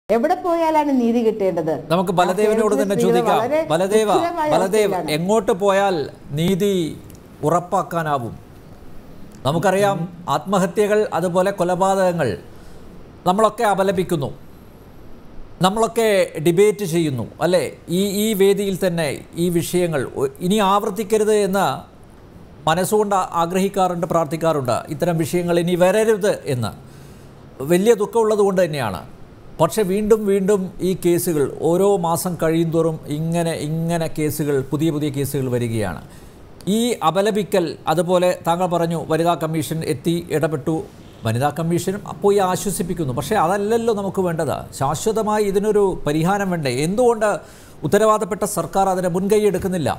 എവിടെ പോയാലാണ് നീതി കിട്ടേണ്ടത് നമുക്ക് ബലദേവനോട് തന്നെ കേരളത്തിലെ സ്ത്രീകൾ ചോദിക്കാം വളരെ ബലദേവ ദുഃഖകരമായ ബലദേവ് അവസ്ഥയിലാണ്. എങ്ങോട്ട് പോയാൽ നീതി ഉറപ്പാക്കാനാവും നമുക്കറിയാം ആത്മഹത്യകൾ അതുപോലെ കൊലപാതകങ്ങൾ നമ്മളൊക്കെ അപലപിക്കുന്നു നമ്മളൊക്കെ ഡിബേറ്റ് ചെയ്യുന്നു അല്ലേ ഈ ഈ വേദിയിൽ തന്നെ ഈ വിഷയങ്ങൾ ഒ- ഇനി ആവർത്തിക്കരുത് എന്ന് മനസ്സുകൊണ്ട് ആഗ്രഹിക്കാറുണ്ട് പ്രാർത്ഥിക്കാറുണ്ട് ഇത്തരം വിഷയങ്ങൾ ഇനി വരരുത് എന്ന് വലിയ ദുഃഖമുള്ളത് കൊണ്ട് തന്നെയാണ് പക്ഷേ വീണ്ടും വീണ്ടും ഈ കേസുകൾ ഓരോ മാസം കഴിയുന്തോറും ഇങ്ങനെ ഇങ്ങനെ കേസുകൾ പുതിയ പുതിയ കേസുകൾ വരികയാണ് ഈ അപലപിക്കൽ അതുപോലെ താങ്കൾ പറഞ്ഞു വനിതാ കമ്മീഷൻ എത്തി ഇടപെട്ടു വനിതാ കമ്മീഷനും പോയി ആശ്വസിപ്പിക്കുന്നു പക്ഷേ അതല്ലല്ലോ നമുക്ക് വേണ്ടത് ശാശ്വതമായി ഇതിനൊരു പരിഹാരം വേണ്ടേ എന്തുകൊണ്ട് ഉത്തരവാദപ്പെട്ട സർക്കാർ അതിന് മുൻകൈ എടുക്കുന്നില്ല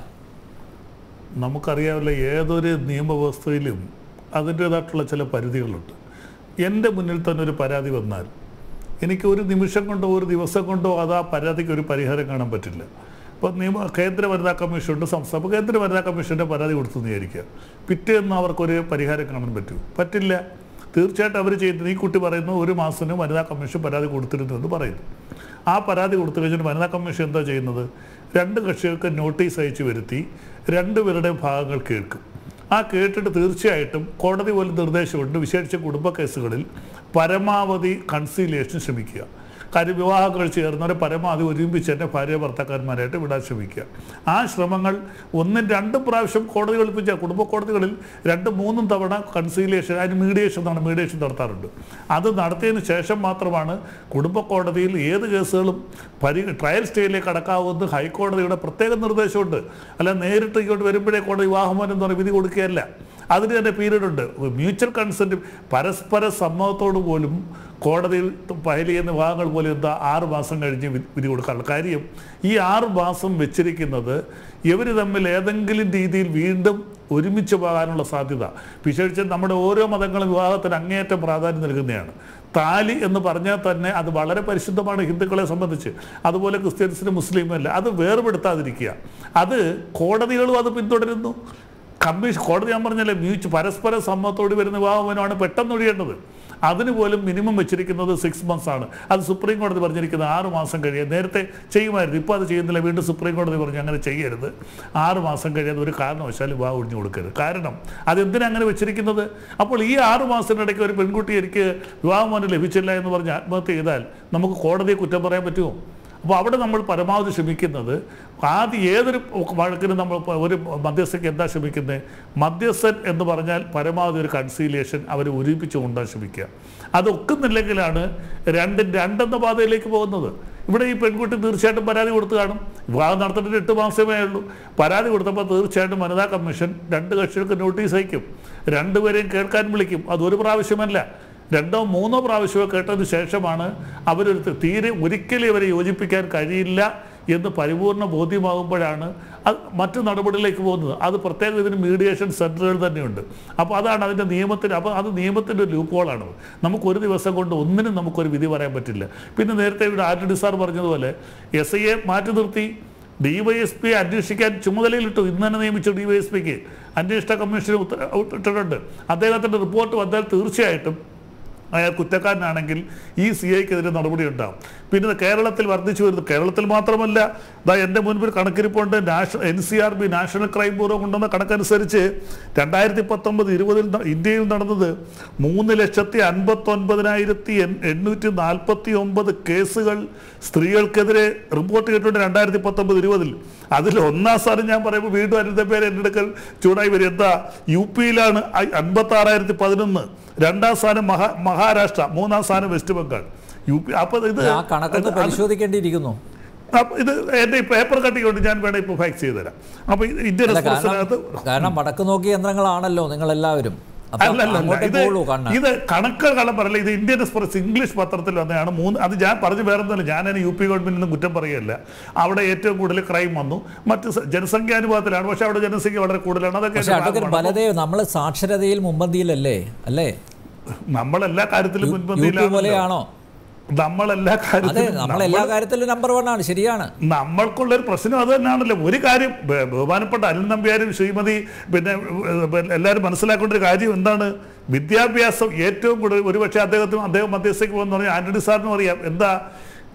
നമുക്കറിയാമല്ലോ ഏതൊരു നിയമവ്യവസ്ഥയിലും അതിൻ്റേതായിട്ടുള്ള ചില പരിധികളുണ്ട് എൻ്റെ മുന്നിൽ തന്നെ ഒരു പരാതി വന്നാൽ എനിക്ക് ഒരു നിമിഷം കൊണ്ടോ ഒരു ദിവസം കൊണ്ടോ അത് ആ പരാതിക്ക് ഒരു പരിഹാരം കാണാൻ പറ്റില്ല ഇപ്പോൾ നിയമ കേന്ദ്ര വനിതാ കമ്മീഷനുണ്ട് സംസ്ഥാന അപ്പോൾ കേന്ദ്ര വനിതാ കമ്മീഷൻ്റെ പരാതി കൊടുത്തു എന്ന് വിചാരിക്കുക പിറ്റേന്ന് അവർക്കൊരു പരിഹാരം കാണാൻ പറ്റൂ പറ്റില്ല തീർച്ചയായിട്ടും അവർ ചെയ്യുന്നത് ഈ കുട്ടി പറയുന്നു ഒരു മാസത്തിന് വനിതാ കമ്മീഷൻ പരാതി കൊടുത്തിരുന്നു എന്ന് പറയുന്നു ആ പരാതി കൊടുത്തു കഴിഞ്ഞിട്ട് വനിതാ കമ്മീഷൻ എന്താ ചെയ്യുന്നത് രണ്ട് കക്ഷികൾക്ക് നോട്ടീസ് അയച്ചു വരുത്തി രണ്ടുപേരുടെയും ഭാഗങ്ങൾ കേൾക്കും ആ കേട്ടിട്ട് തീർച്ചയായിട്ടും കോടതി പോലും നിർദ്ദേശമുണ്ട് വിശേഷിച്ച കുടുംബ കേസുകളിൽ പരമാവധി കൺസീലിയേഷൻ ശ്രമിക്കുക കാര്യം വിവാഹം കഴിച്ച് ചേർന്നവരെ പരമാവധി ഒരുമിച്ച് തന്നെ ഭാര്യ ഭർത്താക്കന്മാരായിട്ട് വിടാൻ ശ്രമിക്കുക ആ ശ്രമങ്ങൾ ഒന്നും രണ്ടും പ്രാവശ്യം കോടതി കളിപ്പിച്ച കുടുംബ കോടതികളിൽ രണ്ടും മൂന്നും തവണ കൺസീലിയേഷൻ അതിന് മീഡിയേഷൻ എന്നാണ് മീഡിയേഷൻ നടത്താറുണ്ട് അത് നടത്തിയതിന് ശേഷം മാത്രമാണ് കുടുംബ കോടതിയിൽ ഏത് കേസുകളും പരി ട്രയൽ സ്റ്റേജിലേക്ക് കടക്കാവുന്നത് ഹൈക്കോടതിയുടെ പ്രത്യേക നിർദ്ദേശമുണ്ട് അല്ല നേരിട്ട് ഇങ്ങോട്ട് വരുമ്പോഴേ കോടതി വിവാഹമോചനം എന്ന് പറഞ്ഞ വിധി കൊടുക്കുകയല്ല അതിന് തന്നെ പീരീഡ് ഉണ്ട് മ്യൂച്വൽ കൺസെൻറ്റ് പരസ്പര സമ്മതത്തോട് പോലും കോടതിയിൽ ഫയൽ ചെയ്യുന്ന വിഭാഗങ്ങൾ പോലും എന്താ ആറ് മാസം കഴിഞ്ഞ് വി- വിധി കൊടുക്കാറുള്ളൂ കാര്യം ഈ ആറ് മാസം വെച്ചിരിക്കുന്നത് ഇവർ തമ്മിൽ ഏതെങ്കിലും രീതിയിൽ വീണ്ടും ഒരുമിച്ച് പോകാനുള്ള സാധ്യത വിശേഷിച്ച് നമ്മുടെ ഓരോ മതങ്ങളും വിവാഹത്തിന് അങ്ങേയറ്റം പ്രാധാന്യം നൽകുന്നതാണ് താലി എന്ന് പറഞ്ഞാൽ തന്നെ അത് വളരെ പരിശുദ്ധമാണ് ഹിന്ദുക്കളെ സംബന്ധിച്ച് അതുപോലെ ക്രിസ്ത്യൻസിന് മുസ്ലിമും അല്ല അത് വേർപെടുത്താതിരിക്കുക അത് കോടതികളും അത് പിന്തുടരുന്നു കമ്മീഷൻ കോടതി ഞാൻ പറഞ്ഞല്ലേ മ്യൂച്ച് പരസ്പര സമ്മതത്തോട് വരുന്ന വിവാഹമാണ് പെട്ടെന്ന് ഒഴിയേണ്ടത് അതിന് പോലും മിനിമം വെച്ചിരിക്കുന്നത് സിക്സ് മന്ത്സ് ആണ് അത് സുപ്രീം കോടതി പറഞ്ഞിരിക്കുന്നത് ആറ് മാസം കഴിയാൻ നേരത്തെ ചെയ്യുമായിരുന്നു ഇപ്പോൾ അത് ചെയ്യുന്നില്ല വീണ്ടും സുപ്രീം കോടതി പറഞ്ഞു അങ്ങനെ ചെയ്യരുത് ആറ് മാസം കഴിയാതെ ഒരു കാരണവശാലും വിവാഹം ഒഴിഞ്ഞു കൊടുക്കരുത് കാരണം അതെന്തിനാ അങ്ങനെ വെച്ചിരിക്കുന്നത് അപ്പോൾ ഈ ആറ് മാസത്തിനിടയ്ക്ക് ഒരു പെൺകുട്ടി എനിക്ക് വിവാഹമോചനം ലഭിച്ചില്ല എന്ന് പറഞ്ഞ് ആത്മഹത്യ ചെയ്താൽ നമുക്ക് കോടതിയെ കുറ്റം പറയാൻ പറ്റുമോ അപ്പോൾ അവിടെ നമ്മൾ പരമാവധി ശ്രമിക്കുന്നത് ആദ്യം ഏതൊരു വഴക്കിനും നമ്മൾ ഇപ്പോൾ ഒരു മധ്യസ്ഥയ്ക്ക് എന്താ ശ്രമിക്കുന്നത് മധ്യസ്ഥൻ എന്ന് പറഞ്ഞാൽ പരമാവധി ഒരു കൺസീലിയേഷൻ അവർ ഒരുമിച്ച് കൊണ്ടാൻ ശ്രമിക്കുക അത് ഒക്കുന്നില്ലെങ്കിലാണ് രണ്ടും രണ്ടെന്ന പാതയിലേക്ക് പോകുന്നത് ഇവിടെ ഈ പെൺകുട്ടി തീർച്ചയായിട്ടും പരാതി കൊടുത്തു കാണും വിവാഹം നടത്തിയിട്ട് എട്ട് മാസമേ ഉള്ളൂ പരാതി കൊടുത്തപ്പോൾ തീർച്ചയായിട്ടും വനിതാ കമ്മീഷൻ രണ്ട് കക്ഷികൾക്ക് നോട്ടീസ് അയക്കും രണ്ടുപേരെയും കേൾക്കാൻ വിളിക്കും അതൊരു പ്രാവശ്യമല്ല രണ്ടോ മൂന്നോ പ്രാവശ്യമോ കേട്ടതിന് ശേഷമാണ് അവരൊരു തീരെ ഒരിക്കലും ഇവരെ യോജിപ്പിക്കാൻ കഴിയില്ല എന്ന് പരിപൂർണ ബോധ്യമാകുമ്പോഴാണ് അത് മറ്റു നടപടികളിലേക്ക് പോകുന്നത് അത് പ്രത്യേകം ഇതിന് മീഡിയേഷൻ സെൻറ്ററുകൾ തന്നെയുണ്ട് അപ്പോൾ അതാണ് അതിൻ്റെ നിയമത്തിന് അപ്പോൾ അത് നിയമത്തിൻ്റെ ഒരു ലൂപ്പോളാണ് നമുക്ക് ഒരു ദിവസം കൊണ്ട് ഒന്നിനും നമുക്കൊരു വിധി പറയാൻ പറ്റില്ല പിന്നെ നേരത്തെ ഇവിടെ ആന്റണി സാർ പറഞ്ഞതുപോലെ എസ് ഐയെ മാറ്റി നിർത്തി ഡി വൈ എസ് പി അന്വേഷിക്കാൻ ചുമതലയിലിട്ടു ഇന്ന് തന്നെ നിയമിച്ചു ഡി വൈ എസ് പിക്ക് അന്വേഷണ കമ്മീഷൻ ഉത്തര- ഇട്ടിട്ടുണ്ട് അദ്ദേഹത്തിൻ്റെ റിപ്പോർട്ട് വന്നാൽ തീർച്ചയായിട്ടും അയാൾ കുറ്റക്കാരനാണെങ്കിൽ ഈ സി ഐക്കെതിരെ നടപടി ഉണ്ടാവും പിന്നെ കേരളത്തിൽ വർദ്ധിച്ചു വരുന്നു കേരളത്തിൽ മാത്രമല്ല ഇതാ എൻ്റെ മുൻപിൽ കണക്കിരിപ്പുണ്ട് national N C R B national crime bureau കൊണ്ടുവന്ന കണക്കനുസരിച്ച് രണ്ടായിരത്തി പത്തൊമ്പത് ഇരുപതിൽ ന- ഇന്ത്യയിൽ നടന്നത് മൂന്ന് ലക്ഷത്തി അൻപത്തൊൻപതിനായിരത്തി എൺ- എണ്ണൂറ്റി നാൽപ്പത്തി ഒമ്പത് കേസുകൾ സ്ത്രീകൾക്കെതിരെ റിപ്പോർട്ട് ചെയ്തിട്ടുണ്ട് രണ്ടായിരത്തി പത്തൊമ്പത് ഇരുപതിൽ അതിൽ ഒന്നാം സ്ഥാനം ഞാൻ പറയുമ്പോൾ വീണ്ടും അതിൻ്റെ പേര് എൻ്റെ അടുക്കൽ ചൂടായി വരും എന്താ യു പിയിലാണ് അൻപത്തി ആറായിരത്തി പതിനൊന്ന് രണ്ടാം സ്ഥാനം മഹാ മഹാരാഷ്ട്ര മൂന്നാം സ്ഥാനം വെസ്റ്റ് ബംഗാൾ യു പി അപ്പോൾ ഇത് ആ കണക്കൊന്ന് അത് പരിശോധിക്കേണ്ടിയിരിക്കുന്നു അപ്പൊ ഇത് എൻ്റെ ഈ പേപ്പർ കട്ടിക്കൊണ്ട് ഞാൻ വേണേൽ ഇപ്പോൾ ഫാക്സ് ചെയ്ത് തരാം അപ്പോൾ ഇന്ത്യൻ അല്ല എക്സ്പ്രസിനകത്ത് കാരണം കാരണം വടക്ക് നോക്കിയ യന്ത്രങ്ങളാണല്ലോ നിങ്ങളെല്ലാവരും അപ്പൊ അല്ലല്ല അങ്ങോട്ടേ ഇത് പോകുള്ളൂ കാണാൻ ഇത് കണക്കുകൾ കള്ളം പറയില്ല ഇത് ഇന്ത്യൻ എക്സ്പ്രസ് ഇംഗ്ലീഷ് പത്രത്തിൽ വന്നതാണ് മൂന്ന് അത് ഞാൻ പറഞ്ഞു വേറെ ഒന്നുമില്ല ഞാൻ അതിന് യു പി ഗവൺമെന്റിന് കുറ്റം പറയുകയല്ല അവിടെ ഏറ്റവും കൂടുതൽ ക്രൈം വന്നു മറ്റ് സ- ജനസംഖ്യാനുപാതത്തിലാണ് പക്ഷേ അവിടെ ജനസംഖ്യ വളരെ കൂടുതലാണ് അതൊക്കെ പക്ഷെ അതിന്റെ അഡ്വക്കേറ്റ് ഭാഗമാണ്. ബലദേവ് നമ്മൾ സാക്ഷരതയിൽ മുമ്പന്തിയിലല്ലേ അല്ലേ നമ്മളെല്ലാ കാര്യത്തിലും യു പി മുൻപന്തിയിലാണല്ലോ പോലെയാണോ നമ്മളെല്ലാ അതെ കാര്യത്തിലും നമ്മൾ എല്ലാ കാര്യത്തിലും നമ്പർ വൺ ആണ് ശരിയാണ് നമ്മൾക്കുള്ള ഒരു പ്രശ്നം അത് തന്നെയാണല്ലോ ഒരു കാര്യം ബ- ബഹുമാനപ്പെട്ട അനിൽ നമ്പ്യാരും ശ്രീമതി പിന്നെ ഏഹ്, എല്ലാവരും മനസ്സിലാക്കേണ്ട ഒരു കാര്യം എന്താണ് വിദ്യാഭ്യാസം ഏറ്റവും കൂടുതൽ ഒരുപക്ഷെ അദ്ദേഹത്തിന് അദ്ദേഹം മധ്യസ്ഥയ്ക്ക് പോകുന്ന പറഞ്ഞാൽ ആന്റണി സാറിനും അറിയാം എന്താ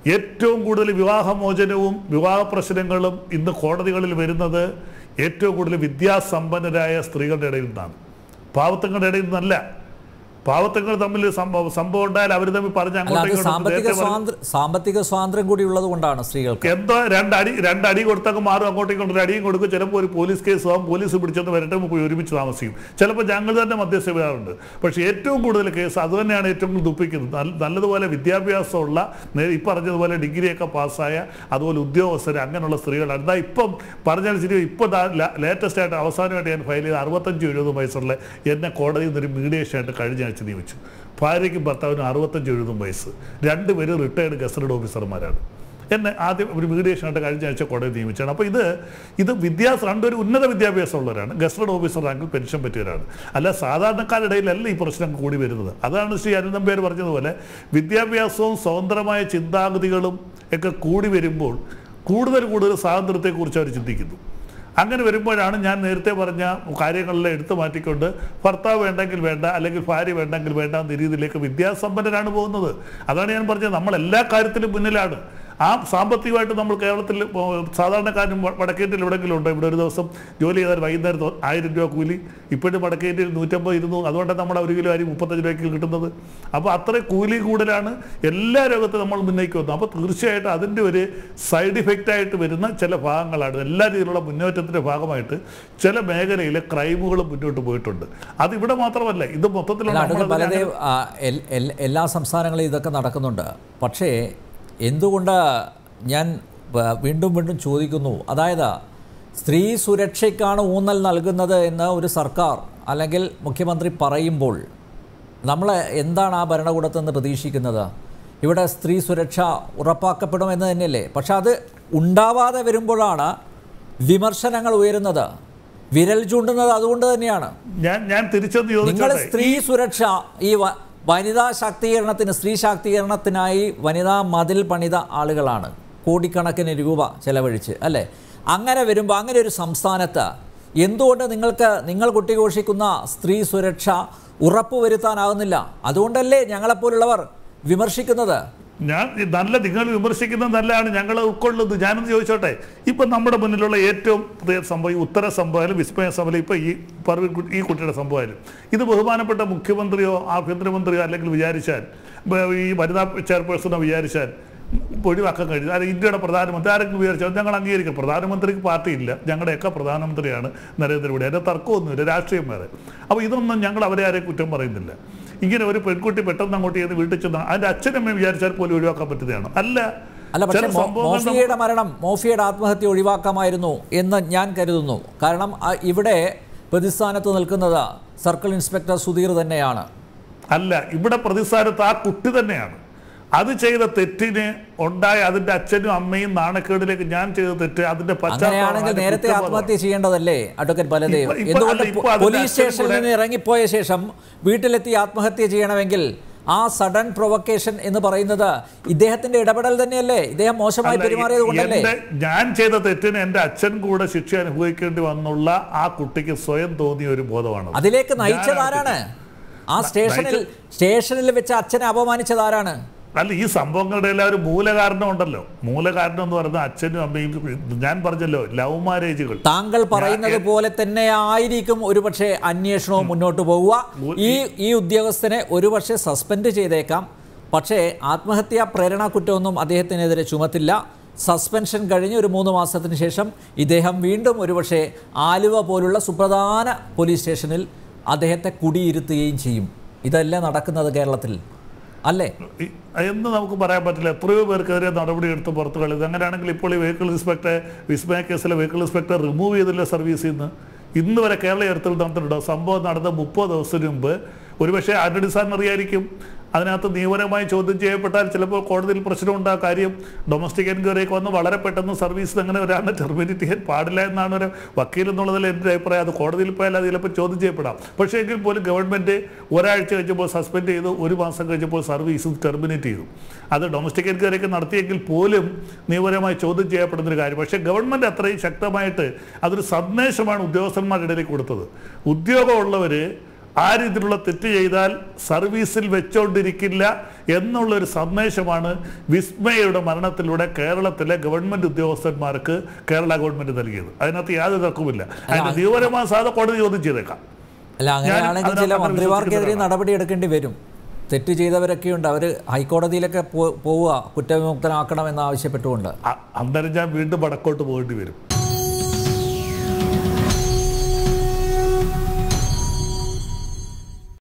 ഏറ്റവും കൂടുതൽ വിവാഹമോചനവും വിവാഹ പ്രശ്നങ്ങളും ഇന്ന് കോടതികളിൽ വരുന്നത് ഏറ്റവും കൂടുതൽ വിദ്യാസമ്പന്നരായ സ്ത്രീകളുടെ ഇടയിൽ നിന്നാണ് പാവത്തങ്ങളുടെ ഇടയിൽ നിന്നല്ല പാവത്തങ്ങൾ തമ്മിൽ സംഭവം സംഭവം ഉണ്ടായാൽ അവർ തമ്മിൽ പറഞ്ഞ് അല്ല അത് അങ്ങോട്ടും ഇങ്ങോട്ടും സാമ്പത്തിക നേരത്തെ പറഞ്ഞ- സ്വാതന്ത്ര്യം സാമ്പത്തിക സ്വാതന്ത്ര്യം കൂടി ഉള്ളത് കൊണ്ടാണ് സ്ത്രീകൾക്ക് എന്തോ രണ്ടടി രണ്ടടി കൊടുത്തൊക്കെ മാറും അങ്ങോട്ടും ഇങ്ങോട്ടും ഒരു അടിയും കൊടുക്കും ചിലപ്പോൾ ഒരു പോലീസ് കേസ് ആവും പോലീസ് പിടിച്ചൊന്ന് വരട്ടെ പോയി ഒരുമിച്ച് താമസിക്കും ചിലപ്പോൾ ഞങ്ങൾ തന്നെ മധ്യസ്ഥ വരാറുണ്ട് പക്ഷേ ഏറ്റവും കൂടുതൽ കേസ് അത് തന്നെയാണ് ഏറ്റവും കൂടുതൽ ദുഃഖിക്കുന്നത് നല്ല- നല്ലതുപോലെ വിദ്യാഭ്യാസമുള്ള നേ- ഈ പറഞ്ഞതുപോലെ ഡിഗ്രിയൊക്കെ പാസ്സായ അതുപോലെ ഉദ്യോഗസ്ഥർ അങ്ങനെയുള്ള സ്ത്രീകളാണ് എന്താ ഇപ്പം പറഞ്ഞാൽ ശരി ഇപ്പോൾ ലേറ്റസ്റ്റ് ആയിട്ട് അവസാനമായിട്ട് ഞാൻ ഫയൽ ചെയ്ത അറുപത്തഞ്ച് എഴുപത് വയസ്സുള്ള എന്നെ കോടതിയിൽ നിന്നൊരു മീഡിയേഷൻ ആയിട്ട് കഴിഞ്ഞ ആഴ്ച നിയമിച്ചു ഭാര്യയ്ക്കും ഭർത്താവിനും അറുപത്തഞ്ച് എഴുപതും വയസ്സ് രണ്ടുപേരും റിട്ടയർഡ് ഗസറ്റഡ് ഓഫീസർമാരാണ് എന്നെ ആദ്യം ഒരു മീഡിയേഷനായിട്ട് കഴിഞ്ഞ ആഴ്ച കോടതി നിയമിച്ചാണ് അപ്പോൾ ഇത് ഇത് വിദ്യാഭ്യാസം രണ്ടൊരു ഉന്നത വിദ്യാഭ്യാസമുള്ളവരാണ് ഗസ്റ്റഡ് ഓഫീസർ റാങ്കിൽ പെൻഷൻ പറ്റിയവരാണ് അല്ല സാധാരണക്കാരുടെ ഇടയിലല്ല ഈ പ്രശ്നം കൂടി വരുന്നത് അതാണ് ശ്രീ അരുണമ്പേർ പറഞ്ഞതുപോലെ വിദ്യാഭ്യാസവും സ്വതന്ത്രമായ ചിന്താഗതികളും ഒക്കെ കൂടി വരുമ്പോൾ കൂടുതൽ കൂടുതൽ സ്വാതന്ത്ര്യത്തെക്കുറിച്ച് അവർ ചിന്തിക്കുന്നു അങ്ങനെ വരുമ്പോഴാണ് ഞാൻ നേരത്തെ പറഞ്ഞ കാര്യങ്ങളെല്ലാം എടുത്തു മാറ്റിക്കൊണ്ട് ഭർത്താവ് വേണ്ടെങ്കിൽ വേണ്ട അല്ലെങ്കിൽ ഭാര്യ വേണ്ടെങ്കിൽ വേണ്ട എന്ന രീതിയിലേക്ക് വിദ്യാസമ്പന്നരാണ് പോകുന്നത് അതാണ് ഞാൻ പറഞ്ഞത് നമ്മൾ എല്ലാ കാര്യത്തിലും മുന്നിലാണ് ആ സാമ്പത്തികമായിട്ട് നമ്മൾ കേരളത്തിൽ ഓ, സാധാരണക്കാരനും വ- വടക്കേന്ത്യയിൽ എവിടെയെങ്കിലും ഉണ്ടോ ഇവിടെ ഒരു ദിവസം ജോലി ചെയ്താൽ വൈകുന്നേരം തോ- ആയിരം രൂപ കൂലി ഇപ്പോഴും വടക്കേന്ത്യയിൽ നൂറ്റമ്പത് ഇരുന്നൂറ് അതുകൊണ്ടാണ് നമ്മൾ ഒരു കിലോ അരി മുപ്പത്തഞ്ച് രൂപയ്ക്ക് കിട്ടുന്നത് അപ്പോൾ അത്രയും കൂലി കൂടുതലാണ് എല്ലാ രോഗത്തും നമ്മൾ മുന്നേക്ക് വന്നു അപ്പോൾ തീർച്ചയായിട്ടും അതിൻ്റെ ഒരു സൈഡ് ഇഫക്റ്റ് ആയിട്ട് വരുന്ന ചില ഭാഗങ്ങളാണ് എല്ലാ രീതിയിലുള്ള മുന്നേറ്റത്തിൻ്റെ ഭാഗമായിട്ട് ചില മേഖലയിലെ ക്രൈമുകൾ മുന്നോട്ട് പോയിട്ടുണ്ട് അതിവിടെ മാത്രമല്ല ഇത് മൊത്തത്തിലുള്ള അല്ല, അടുത്ത നമ്മളതിനെ പലതേ ആ, എൽ- എൽ- എല്ലാ സംസ്ഥാനങ്ങളിലും ഇതൊക്കെ നടക്കുന്നുണ്ട് പക്ഷേ എന്തുകൊണ്ട് ഞാൻ വ- വീണ്ടും വീണ്ടും ചോദിക്കുന്നു അതായത് സ്ത്രീ സുരക്ഷയ്ക്കാണ് ഊന്നൽ നൽകുന്നത് എന്ന് ഒരു സർക്കാർ അല്ലെങ്കിൽ മുഖ്യമന്ത്രി പറയുമ്പോൾ നമ്മൾ എന്താണ് ആ ഭരണകൂടത്തിൽ നിന്ന് പ്രതീക്ഷിക്കുന്നത് ഇവിടെ സ്ത്രീ സുരക്ഷ ഉറപ്പാക്കപ്പെടുമെന്ന് തന്നെയല്ലേ പക്ഷെ അത് ഉണ്ടാവാതെ വരുമ്പോഴാണ് വിമർശനങ്ങൾ ഉയരുന്നത് വിരൽ ചൂണ്ടുന്നത് അതുകൊണ്ട് തന്നെയാണ് ഞാൻ ഞാൻ തിരിച്ചൊന്ന് നിങ്ങൾ ചോദിച്ചോട്ടെ സ്ത്രീ സുരക്ഷ ഈ വ- വനിതാ ശാക്തീകരണത്തിന് സ്ത്രീ ശാക്തീകരണത്തിനായി വനിതാ മതിൽ പണിത ആളുകളാണ് കോടിക്കണക്കിന് രൂപ ചെലവഴിച്ച് അല്ലേ അങ്ങനെ വരുമ്പോൾ അങ്ങനെ ഒരു സംസ്ഥാനത്ത് എന്തുകൊണ്ട് നിങ്ങൾക്ക് നിങ്ങൾ കുട്ടിഘോഷിക്കുന്ന സ്ത്രീ സുരക്ഷ ഉറപ്പുവരുത്താനാകുന്നില്ല അതുകൊണ്ടല്ലേ ഞങ്ങളെപ്പോലുള്ളവർ വിമർശിക്കുന്നത് ഞാൻ ഈ നല്ല നിങ്ങൾ വിമർശിക്കുന്നത് നല്ലതാണ് ഞങ്ങൾ ഉൾക്കൊള്ളുന്നത് ഞാനൊന്ന് ചോദിച്ചോട്ടെ ഇപ്പം നമ്മുടെ മുന്നിലുള്ള ഏറ്റവും പുതിയ സംഭവം ഈ ഉത്തര സംഭവമായാലും വിസ്മയ സംഭവം ഇപ്പം ഈ പറവി കു- ഈ കുട്ടിയുടെ സംഭവമായാലും ഇത് ബഹുമാനപ്പെട്ട മുഖ്യമന്ത്രിയോ ആഭ്യന്തരമന്ത്രിയോ അല്ലെങ്കിൽ വിചാരിച്ചാൽ ബ- ഈ വനിതാ ചെയർപേഴ്സണോ വിചാരിച്ചാൽ ഒഴിവാക്കാൻ കഴിയും അതായത് ഇന്ത്യയുടെ പ്രധാനമന്ത്രി ആരെങ്കിലും വിചാരിച്ചാൽ ഞങ്ങൾ അംഗീകരിക്കും പ്രധാനമന്ത്രിക്ക് പാർട്ടിയില്ല ഞങ്ങളുടെയൊക്കെ പ്രധാനമന്ത്രിയാണ് നരേന്ദ്രമോദി അതിൻ്റെ തർക്കമൊന്നുമില്ല രാഷ്ട്രീയം വേറെ അപ്പോൾ ഇതൊന്നും ഞങ്ങൾ അവരെ ആരെയും കുറ്റം പറയുന്നില്ല ഇങ്ങനെ ഒരു പെൺകുട്ടി പെട്ടെന്ന് അങ്ങോട്ട് ചെയ്ത് വീട്ടിൽ ചെന്ന് അതിൻ്റെ അച്ഛനമ്മയും വിചാരിച്ചാൽ പോലും ഒഴിവാക്കാൻ പറ്റുന്നതാണ് അല്ല അല്ല പക്ഷേ ചില മോ- സംഭവങ്ങൾ നമുക്ക് മോഫിയയുടെ മരണം മോഫിയയുടെ ആത്മഹത്യ ഒഴിവാക്കാമായിരുന്നു എന്ന് ഞാൻ കരുതുന്നു കാരണം ആ, ഇവിടെ പ്രതിസ്ഥാനത്ത് നിൽക്കുന്നത് സർക്കിൾ ഇൻസ്പെക്ടർ സുധീർ തന്നെയാണ് അല്ല ഇവിടെ പ്രതിസ്ഥാനത്ത് ആ കുട്ടി തന്നെയാണ് അത് ചെയ്ത തെറ്റിന് ഉണ്ടായ അതിന്റെ അച്ഛനും അമ്മയും നാണക്കേടിലേക്ക് ഞാൻ ചെയ്ത തെറ്റ് അതിന്റെ അങ്ങനെയാണെങ്കിൽ അതിന്റെ നേരത്തെ കുറ്റബോധം. ആത്മഹത്യ ചെയ്യേണ്ടതല്ലേ അഡ്വക്കേറ്റ് ബലദേവ് ഇപ്പൊ- ഇപ്പൊ എന്തുകൊണ്ട് അല്ല, ഇപ്പൊ പോ- അതിന്റെ പോലീസ് അച്ഛൻ സ്റ്റേഷനിൽ കൂടെ- നിന്ന് ഇറങ്ങിപ്പോയ ശേഷം വീട്ടിലെത്തി ആത്മഹത്യ ചെയ്യണമെങ്കിൽ ആ സഡൻ പ്രൊവക്കേഷൻ എന്ന് പറയുന്നത് ഇദ്ദേഹത്തിന്റെ ഇടപെടൽ തന്നെയല്ലേ ഇദ്ദേഹം മോശമായി അല്ല, പെരുമാറിയത് കൊണ്ടല്ലേ എന്റെ- ഞാൻ ചെയ്ത തെറ്റിന് എന്റെ അച്ഛൻ കൂടെ ശിക്ഷ അനുഭവിക്കേണ്ടി വന്നുള്ള ആ കുട്ടിക്ക് സ്വയം തോന്നിയ ഒരു ബോധമാണ് അതിലേക്ക് നയിച്ചത് ആരാണ് ആ സ്റ്റേഷനിൽ സ്റ്റേഷനിൽ വെച്ച് അച്ഛനെ അപമാനിച്ചത് ആരാണ് അല്ല ഈ സംഭവങ്ങളുടെ എല്ലാം ഒരു മൂലകാരണം ഉണ്ടല്ലോ മൂലകാരണം എന്ന് പറയുന്നത് അച്ഛനും അമ്മയും ഞാൻ പറഞ്ഞല്ലോ ലവ് മാരേജുകൾ താങ്കൾ പറയുന്നത് പോലെ തന്നെ ആയിരിക്കും ഒരുപക്ഷെ അന്വേഷണവും മുന്നോട്ട് പോവുക ഈ ഈ ഉദ്യോഗസ്ഥനെ ഒരുപക്ഷെ സസ്പെൻഡ് ചെയ്തേക്കാം പക്ഷേ ആത്മഹത്യാ പ്രേരണ കുറ്റമൊന്നും അദ്ദേഹത്തിനെതിരെ ചുമത്തില്ല സസ്പെൻഷൻ കഴിഞ്ഞ് ഒരു മൂന്ന് മാസത്തിന് ശേഷം ഇദ്ദേഹം വീണ്ടും ഒരുപക്ഷെ ആലുവ പോലുള്ള സുപ്രധാന പോലീസ് സ്റ്റേഷനിൽ അദ്ദേഹത്തെ കുടിയിരുത്തുകയും ചെയ്യും ഇതല്ലേ നടക്കുന്നത് കേരളത്തിൽ അല്ലേ ഈ- എന്ന് നമുക്ക് പറയാൻ പറ്റില്ല എത്രയോ പേർക്കെതിരെ നടപടിയെടുത്ത് പുറത്തു കളി അങ്ങനെയാണെങ്കിൽ ഇപ്പോൾ ഈ വെഹിക്കിൾ ഇൻസ്പെക്ടറെ വിസ്മയ കേസിലെ വെഹിക്കിൾ ഇൻസ്പെക്ടർ റിമൂവ് ചെയ്തില്ല സർവീസിൽ നിന്ന് ഇന്ന് വരെ കേരള എയർത്തിൽ നടന്നിട്ടുണ്ടോ സംഭവം നടന്ന മുപ്പത് ദിവസത്തിന് മുമ്പ് ഒരുപക്ഷെ ആന്റണി സാറിന് അറിയായിരിക്കും അതിനകത്ത് നിയമപരമായി ചോദ്യം ചെയ്യപ്പെട്ടാൽ ചിലപ്പോൾ കോടതിയിൽ പ്രശ്നമുണ്ട് ആ കാര്യം ഡൊമസ്റ്റിക് എൻക്വയറിയൊക്കെ വന്ന് വളരെ പെട്ടെന്ന് സർവീസ് അങ്ങനെ ഒരാളെ ടെർമിനേറ്റ് ചെയ്യാൻ പാടില്ല എന്നാണ് ഒരു വക്കീൽ എന്നുള്ളതിൽ എൻ്റെ അഭിപ്രായം അത് കോടതിയിൽ പോയാൽ അത് ചിലപ്പോൾ ചോദ്യം ചെയ്യപ്പെടാം പക്ഷേ എങ്കിൽ പോലും ഗവൺമെൻറ് ഒരാഴ്ച കഴിഞ്ഞപ്പോൾ സസ്പെൻഡ് ചെയ്തു ഒരു മാസം കഴിഞ്ഞപ്പോൾ സർവീസ് ടെർമിനേറ്റ് ചെയ്തു അത് ഡൊമസ്റ്റിക് എൻക്വയറിയൊക്കെ നടത്തിയെങ്കിൽ പോലും നിയമപരമായി ചോദ്യം ചെയ്യപ്പെടുന്ന ഒരു കാര്യം പക്ഷേ ഗവൺമെൻറ് അത്രയും ശക്തമായിട്ട് അതൊരു സന്ദേശമാണ് ഉദ്യോഗസ്ഥന്മാരുടെ ഇടയിലേക്ക് കൊടുത്തത് ഉദ്യോഗമുള്ളവർ ആ രീതിയിലുള്ള തെറ്റ് ചെയ്താൽ സർവീസിൽ വെച്ചോണ്ടിരിക്കില്ല എന്നുള്ളൊരു സന്ദേശമാണ് വിസ്മയയുടെ മരണത്തിലൂടെ കേരളത്തിലെ ഗവൺമെന്റ് ഉദ്യോഗസ്ഥന്മാർക്ക് കേരള ഗവൺമെന്റ് നൽകിയത് അതിനകത്ത് യാതൊരു തർക്കവുമില്ല അതിന്റെ നിയമപരമായ സാധ്യത കോടതി ചോദ്യം ചെയ്തേക്കാം അല്ല അങ്ങനെയാണെങ്കിൽ ചില അതിനകത്ത് മന്ത്രിമാർക്കെതിരെ വിശ്വസിക്കുന്ന നടപടി എടുക്കേണ്ടി വരും തെറ്റ് ചെയ്തവരൊക്കെയുണ്ട് അവർ ഹൈക്കോടതിയിലൊക്കെ പോ- പോവുക കുറ്റവിമുക്തനാക്കണമെന്ന് ആവശ്യപ്പെട്ടുകൊണ്ട് അ- അന്നേരം ഞാൻ വീണ്ടും വടക്കോട്ട് പോകേണ്ടി വരും